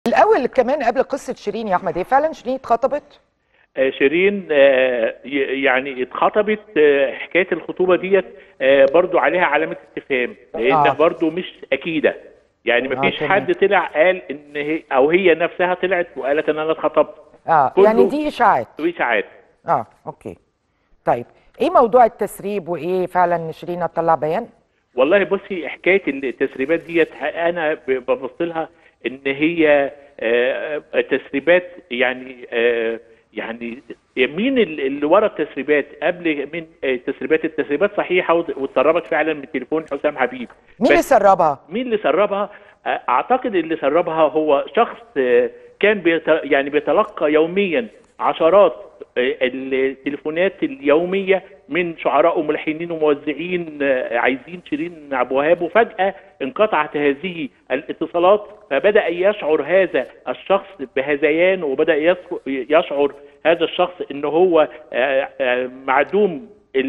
الاول كمان قبل قصه شيرين يا احمد هي فعلا شيرين اتخطبت آه، شيرين آه، ي- يعني اتخطبت آه، حكايه الخطوبه ديت آه، برضو عليها علامه استفهام لانها آه. برضو مش اكيده يعني آه، مفيش تمام. حد طلع قال ان هي او هي نفسها طلعت وقالت ان انا اتخطبت اه كله- يعني دي اشاعات في ساعات اه اوكي طيب ايه موضوع التسريب وايه فعلا شيرين هتطلع بيان والله بصي حكايه التسريبات ديت انا ب- ببص لها ان هي آه، آه، تسريبات يعني آه، يعني مين ال- اللي ورا التسريبات قبل من آه، التسريبات التسريبات صحيحه وت- واتسربت فعلا من تليفون حسام حبيب مين اللي بس سربها مين اللي سربها آه، اعتقد اللي سربها هو شخص آه، كان بيت يعني بيتلقى يوميا عشرات آه، التليفونات اليوميه من شعراء وملحنين وموزعين آه، عايزين شيرين عبد الوهاب وفجاه انقطعت هذه الاتصالات فبدا يشعر هذا الشخص بهذيان وبدا يس- يشعر هذا الشخص ان هو آه، آه، معدوم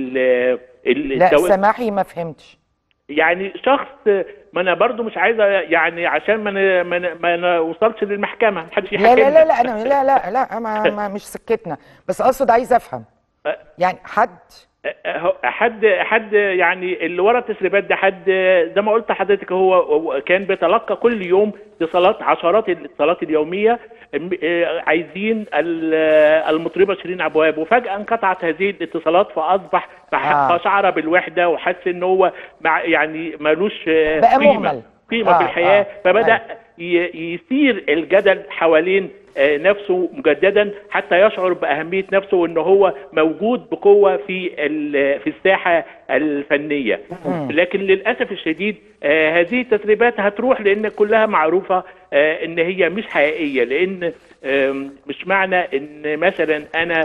ال ال- لا التو- سماحي ما فهمتش يعني شخص ما انا برضو مش عايزه يعني عشان ما أنا- ما أنا- ما انا وصلش للمحكمه محدش لا يحكمنا لا لا لا انا لا لا لا ما, ما مش سكتنا بس اقصد عايز افهم أه. يعني حد أه، حد حد يعني اللي ورا التسريبات ده حد زي ما قلت لحضرتك هو هو كان بيتلقى كل يوم اتصالات عشرات الاتصالات اليوميه م- آه، عايزين ال- آه، المطربه شيرين عبد الوهاب وفجاه انقطعت هذه الاتصالات فاصبح فح- آه. فشعر بالوحده وحس ان هو مع يعني مالوش آه، بقى قيمه مهمل. قيمه آه، في الحياه آه. فبدا أيوة. ي- يثير الجدل حوالين آه، نفسه مجددا حتى يشعر باهميه نفسه وان هو موجود بقوه في ال- في الساحه الفنيه لكن للاسف الشديد آه، هذه التسريبات هتروح لان كلها معروفه آه، ان هي مش حقيقيه لان آم، مش معنى ان مثلا انا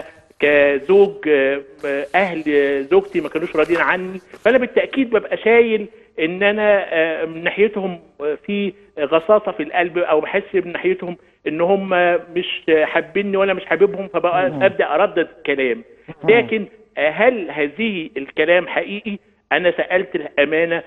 كزوج آه، اهل زوجتي ما كانوش راضيين عني فانا بالتاكيد ببقى شايل ان انا آه، من ناحيتهم آه، في غصاصه في القلب او بحس من ناحيتهم ان هم مش حابيني وانا مش حاببهم فبقى ابدا اردد كلام لكن آه، هل هذه الكلام حقيقي انا سالت الامانه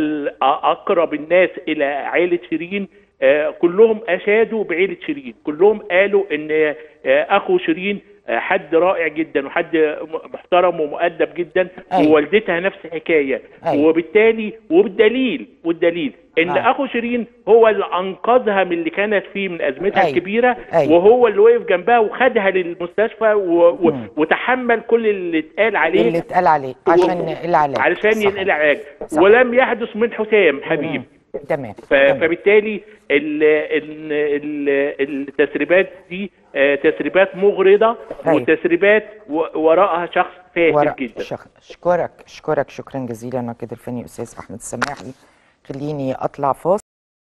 اقرب الناس الى عائله شيرين آه، كلهم اشادوا بعيله شيرين كلهم قالوا ان آه، اخو شيرين آه، حد رائع جدا وحد م- محترم ومؤدب جدا أيوة. ووالدتها نفس الحكايه أيوة. وبالتالي وبالدليل والدليل ان آه. اخو شيرين هو اللي انقذها من اللي كانت فيه من ازمتها أيوة. الكبيره أيوة. وهو اللي وقف جنبها وخدها للمستشفى و... و... مم. وتحمل كل اللي اتقال عليه اللي اتقال عليه عشان العلاج علشان صح. ينقل العلاج صح. ولم يحدث من حسام حبيب تمام ف- تمام. فبالتالي ال ال ال التسريبات دي آه، تسريبات مغرضه أيوة. وتسريبات و- وراءها شخص فاسد ورق جدا شخ... اشكرك اشكرك شكرا جزيلا الناقد الفني استاذ احمد السماحي خليني اطلع فاصل